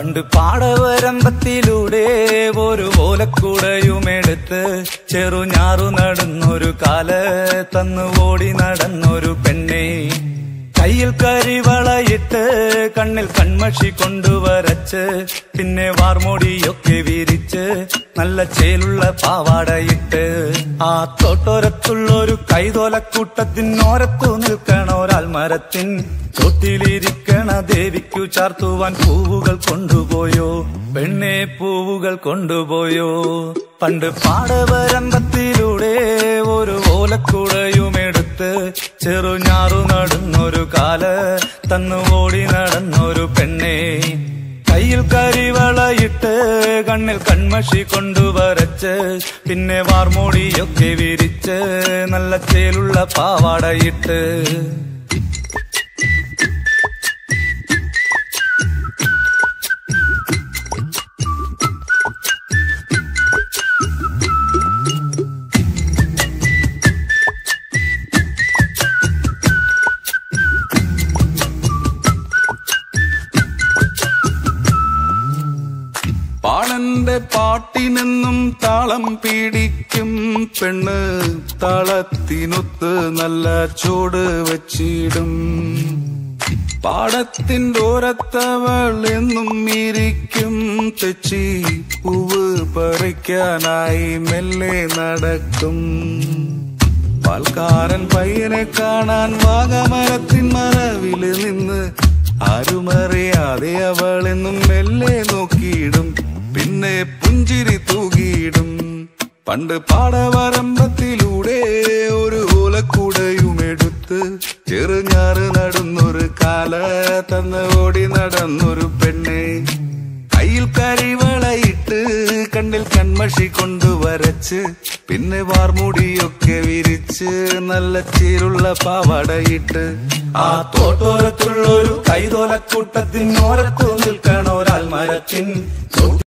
പണ്ട് പാടവരമ്പത്തിലൂടെ ഒരു ഓലക്കുടയുമെടുത്ത് ചെറുഞാറു നടന്നൊരു കാല തന്നു ഓടി നടന്നൊരു പെണ്ണെ കയ്യിൽ കരിവളയിട്ട് കണ്ണിൽ കൺമഷി കൊണ്ടുവരച്ച് പിന്നെ വാർമോടിയൊക്കെ വിരിച്ച് നല്ല ചേലുള്ള പാവാടയിട്ട് ആ തോട്ടോരത്തുള്ളൊരു കൈതോലക്കൂട്ടത്തിനോരത്തു നിൽക്കണ ഒരാൾ മരത്തിൻ തൊട്ടിലിരിക്കണ ദേവിക്കു ചാർത്തുവാൻ പൂവുകൾ കൊണ്ടുപോയോ പെണ്ണെ പൂവുകൾ കൊണ്ടുപോയോ പണ്ട് പാടവരമ്പത്തിലൂടെ ഒരു ഓലക്കുടയുമെടുത്ത് ചെറുഞാറു നടന്നൊരു കാല തന്നു ഓടി നടന്നൊരു പെണ്ണെ കയ്യിൽ കരിവളയിട്ട് കണ്ണിൽ കൺമഷി കൊണ്ടുവരച്ച് പിന്നെ വാർമോടിയൊക്കെ വിരിച്ച് നല്ല ചേലുള്ള പാവാടയിട്ട് പാളന്റെ പാട്ടിനെന്നും താളം പീഡിക്കും പെണ്ണ് താളത്തിനൊത്ത് നല്ല ചൂട് വച്ചിടും പാടത്തിന്റെ ഓരത്തവൾ എന്നും ഇരിക്കും തെച്ചി പൂവ് പറിക്കാനായി മെല്ലെ നടക്കും പാൽക്കാരൻ പയ്യനെ കാണാൻ വാഗമരത്തിൻ മറവില് നിന്ന് ആരുമറിയാതെ അവളെന്നും മെല്ലെ നോക്കിയിടും പിന്നെ പുഞ്ചിരി തൂകിയിടും പണ്ട് പാടവരമ്പത്തിലൂടെ ഒരു ഓലക്കൂടയുമെടുത്ത് ചെറുഞാറ് നടന്നൊരു കാല തന്ന് ഓടി നടന്നൊരു പെണ്ണെ കയ്യിൽ കരിവളയിട്ട് കണ്ണിൽ കൺമഷി കൊണ്ടുവരച്ച് പിന്നെ വാർമുടിയൊക്കെ വിരിച്ച് നല്ല ചീരുള്ള പാവാടയിട്ട് ആ തോട്ടോരത്തുള്ളൊരു കൈതോലക്കൂട്ടത്തിനോരത്തു നിൽക്കണ ഒരാൾ മരത്തിൻ